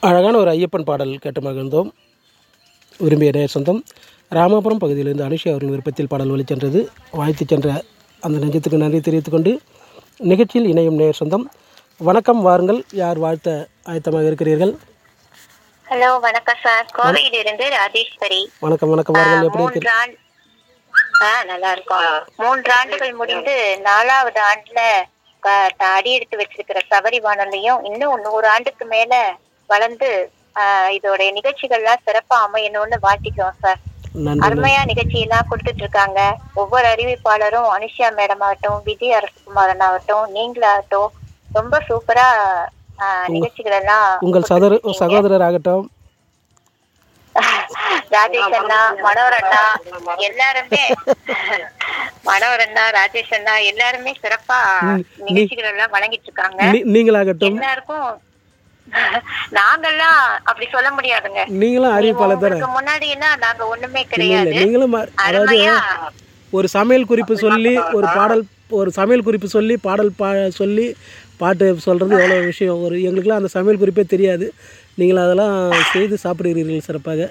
அழகான ஒரு ஐயப்பன் பாடல் கேட்டு மகிழ்ந்தோம் விரும்பிய நேர் சொந்தம் ராமாபுரம் பகுதியிலிருந்து அனுஷி அவர்கள் விருப்பத்தில் பாடல் ஒலிச்சென்றது வாழ்த்து சென்ற அந்த நெஞ்சத்துக்கு நன்றி தெரிவித்துக் கொண்டு நிகழ்ச்சியில் இணையும் நேர் சொந்தம் வணக்கம் வாருங்கள் யார் வாழ்த்த ஆயத்தமாக இருக்கிறீர்கள் ஹலோ வணக்கம் சார் கோவையில இருந்து ராஜேஸ்வரி வணக்கம் வணக்கம் வாருங்கள் எப்படி இருக்கிறீர்கள் மூன்று ஆண்டு ஆ நல்லா இருக்கோம் மூன்று ஆண்டுகள் முடிந்து நாலாவது ஆண்டுல க- த- அடி எடுத்து வச்சிருக்கிற சபரி வானொலியும் இன்னும் நூறு ஆண்டுக்கு மேல வளர்ந்து ஆ, இதோடைய நிகழ்ச்சிகள்லாம் சிறப்பா அமையணும்னு வாழ்த்திக்கிறோம் சார் நன்றி அருமையா நிகழ்ச்சி எல்லாம் கொடுத்துட்டு இருக்காங்க ஒவ்வொரு அறிவிப்பாளரும் அனுஷியா மேடம் ஆகட்டும் விஜய் அரசகுமாரன் ஆகட்டும் நீங்களாகட்டும் ரொம்ப சூப்பரா ஆ, நிகழ்ச்சிகள் எல்லாம் உங்கள் சதர் சகோதரர் ஆகட்டும் ராஜேஷ் அண்ணா மனோர் அண்ணா எல்லாருமே மனோர் அண்ணா ராஜேஷ் அண்ணா எல்லாருமே சிறப்பா நிகழ்ச்சிகள் எல்லாம் வழங்கிட்டு இருக்காங்க நீ- நீங்களாகட்டும் எல்லாருக்கும் நாங்கெல்லாம் அப்படி சொல்ல முடியாதுங்க நீங்களும் அறிவிப்பாளர் தானே உங்களுக்கு முன்னாடி எல்லாம் நாங்க ஒண்ணுமே இல்லை கிடையாது நீங்களும் ம- அதாவது அருமையா ஒரு சமையல் குறிப்பு சொல்லி ஒரு பாடல் ஒரு சமையல் குறிப்பு சொல்லி பாடல் பா சொல்லி பாட்டு சொல்கிறது எவ்வளோ விஷயம் ஒரு எங்களுக்குலாம் அந்த சமையல் குறிப்பே தெரியாது நீங்கள் அதெல்லாம் செய்து சாப்பிடுகிறீர்கள் சிறப்பாக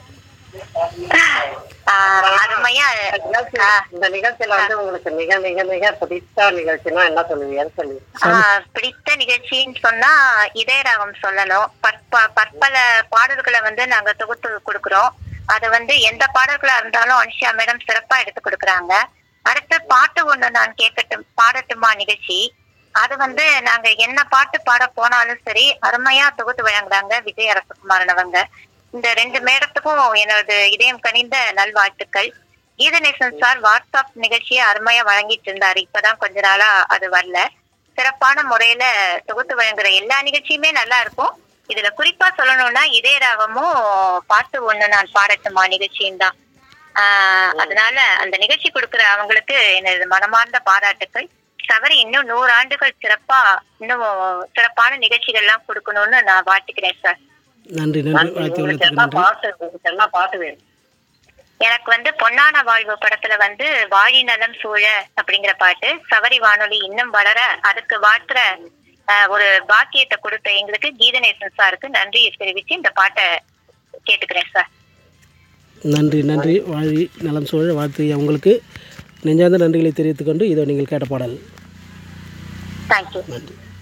ஆஹ், அருமையா ஆஹ், இந்த நிகழ்ச்சியில வந்து உங்களுக்கு மிக மிக மிக பிடித்த நிகழ்ச்சினா என்ன சொல்லுவீங்கன்னு சொல்லி ஆஹ், பிடித்த நிகழ்ச்சின்னு சொன்னா இதயராகம் சொல்லணும் பற்ப பற்பல பாடல்களை வந்து நாங்க தொகுத்து கொடுக்கிறோம் அது வந்து எந்த பாடல்களா இருந்தாலும் அனுஷா மேடம் சிறப்பா எடுத்து கொடுக்கறாங்க அடுத்து பாட்டு ஒண்ணு நான் கேட்கட்டும் பாடட்டுமா நிகழ்ச்சி அது வந்து நாங்க என்ன பாட்டு பாட போனாலும் சரி அருமையா தொகுத்து வழங்குறாங்க விஜய் அரசகுமாரன் அவங்க இந்த ரெண்டு மேடத்துக்கும் எனது இதயம் கனிந்த நல்வாழ்த்துக்கள் கீதநேசன் சார் வாட்ஸ்அப் நிகழ்ச்சியை அருமையா வழங்கிட்டு இருந்தாரு இப்பதான் கொஞ்ச நாளா அது வரல சிறப்பான முறையில தொகுத்து வழங்குற எல்லா நிகழ்ச்சியுமே நல்லா இருக்கும் இதுல குறிப்பா சொல்லணும்னா இதயராகமும் பாட்டு ஒண்ணு நான் பாடட்டுமா நிகழ்ச்சியும் தான் ஆஹ் அதனால அந்த நிகழ்ச்சி கொடுக்கிற அவங்களுக்கு எனது மனமார்ந்த பாராட்டுக்கள் சவரி இன்னும் நூறு ஆண்டுகள் சிறப்பா இன்னும் சிறப்பான நிகழ்ச்சிகள் எல்லாம் கொடுக்கணும்னு நான் வாழ்த்துக்கிறேன் சார் நன்றி நன்றி வாழ்த்து உங்களுக்கு வளத்துக்கு என்ன நன்றி பாட்டு உங்களுக்கு என்ன பாட்டு வேணும் எனக்கு வந்து பொன்னான வாழ்வு படத்துல வந்து வாழி நலம் சூழ அப்படிங்கிற பாட்டு சவரி வானொலி இன்னும் வளர அதுக்கு வாழ்த்துற ஆஹ், ஒரு பாக்கியத்தை கொடுத்த எங்களுக்கு கீதநேசன் சாருக்கு நன்றி தெரிவிச்சு இந்த பாட்டை கேட்டுக்கிறேன் சார் நன்றி நன்றி வாழி நலம் சூழ வாழ்த்து உங்களுக்கு நெஞ்சார்ந்த நன்றிகளை தெரிவித்துக் கொண்டு இதோ நீங்கள் கேட்ட பாடல் தேங்க்யூ நன்றி